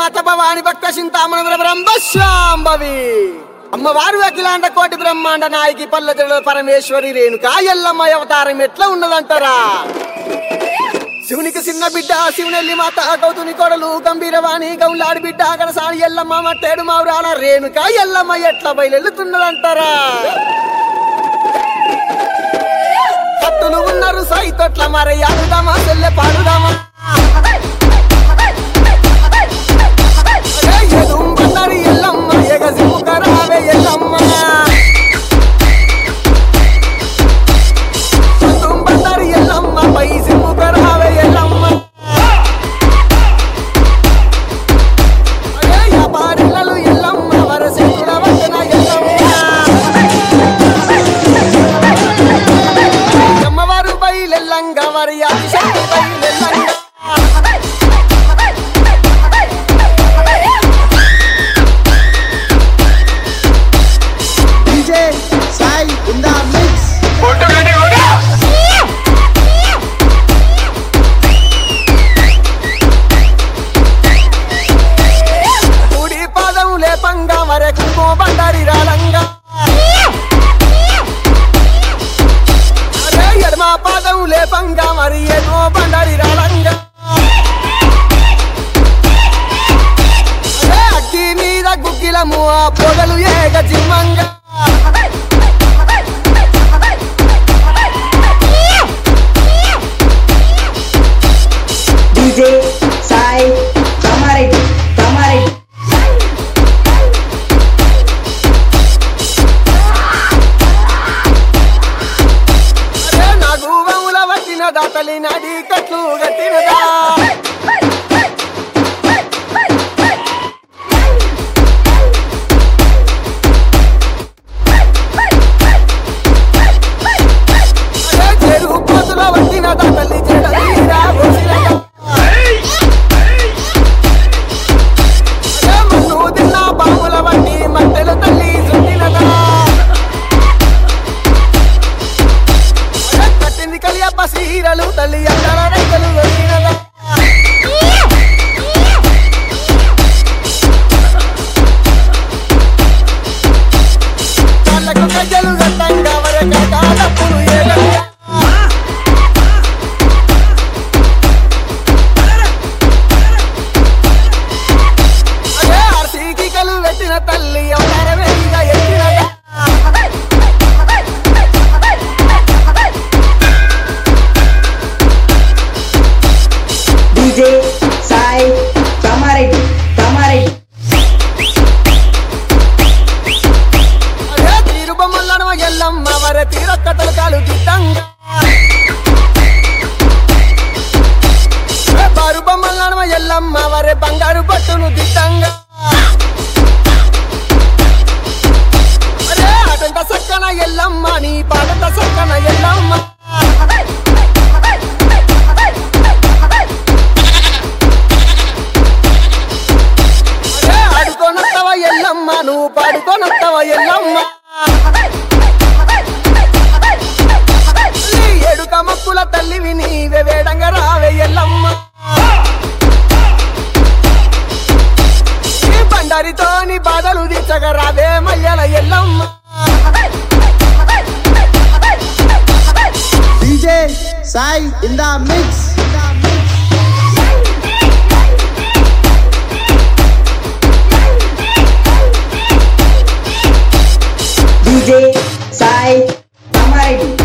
మాత భవాని భక్త చింతామణ బ్రహ్మశాంభవి అమ్మవారు అఖిలాండ కోటి బ్రహ్మాండ నాయకి పల్లెటూరు పరమేశ్వరి రేణుక ఎల్లమ్మ అవతారం ఎట్లా ఉన్నదంటారా శివునికి చిన్న బిడ్డ శివునెల్లి మాత కౌతుని కొడలు గంభీరవాణి గౌలాడి బిడ్డ కనసాని ఎల్లమ్మ మట్టేడు మావురాల రేణుక ఎల్లమ్మ ఎట్లా బయలుతున్నదంటారా కత్తులు ఉన్నారు సైతొట్ల మరి ఆడుదామా చెల్లె పాడుదామా అరే ఎదుంబన్నరి ఎల్లమ్మ ఎగసిముకరావే ఎల్లమ్మ ఎదుంబన్నరి ఎల్లమ్మ పై సిముకరావే ఎల్లమ్మ అరే వ్యాపారిలలు ఎల్లమ్మ వరసికుల వచన ఎల్లమ్మ అమ్మవారు బయలెల్లంగా వారి అభిషేకం బయలెల్లంగా DJ Sai in the mix. కుడి పాదం లేపంగా వరకు బండారి రాలంగా అరే ఎడమ పాదం లేపంగా మరి ఎగో బండారి రాలంగా అరే అగ్గి మీద గుగ్గిలము ఆ పొగలు ఏగ జిమ్మంగా DJ Sai Kamaredu Kamaredu అరే నాకు వముల పట్టినదా తల్లి నడి కట్లు కట్టినదా అరే చెరువు పోతుల పట్టినదా తల్లి చెడలీరా పోసినదా అరే మన్ను తిన్న పాముల వంటి మట్టెల తల్లి చుట్టినదా అరే కట్టింది కలియప్ప సీరలు తల్లి అక్కడ రైతులు వచ్చినదా కాళ్ళకు గజ్జలు గట్టంగా వరక కాలప్పులు ఏగంగా అదే ఆర్సీకి కలు పెట్టిన తల్లి అవతారమేగా ఎత్తినదా DJ Sai Kamaredu Kamaredu అదే తీరు బొమ్మలను ఎల్లమ్మ వర తీరొక్కతలు కాలు దిద్దంగా అదే బారు బొమ్మలను ఎల్లమ్మ వరే బంగారు పట్టును దిద్దంగా అరే అటంత సక్కన ఎల్లమ్మ నీ పాటంత సక్కన ఎల్లమ్మ అరే ఆడుకోనొత్తవ ఎల్లమ్మ నువ్వు పాడుకోనొత్తవ ఎల్లమ్మ తల్లి ఏడుక మక్కుల తల్లివి నీవే వేడంగా రావే ఎల్లమ్మ ఈ బండారితోని బాధలు తీర్చగా రావే మల్లెల Yellamma DJ Sai in the mix. DJ Sai Kamaredu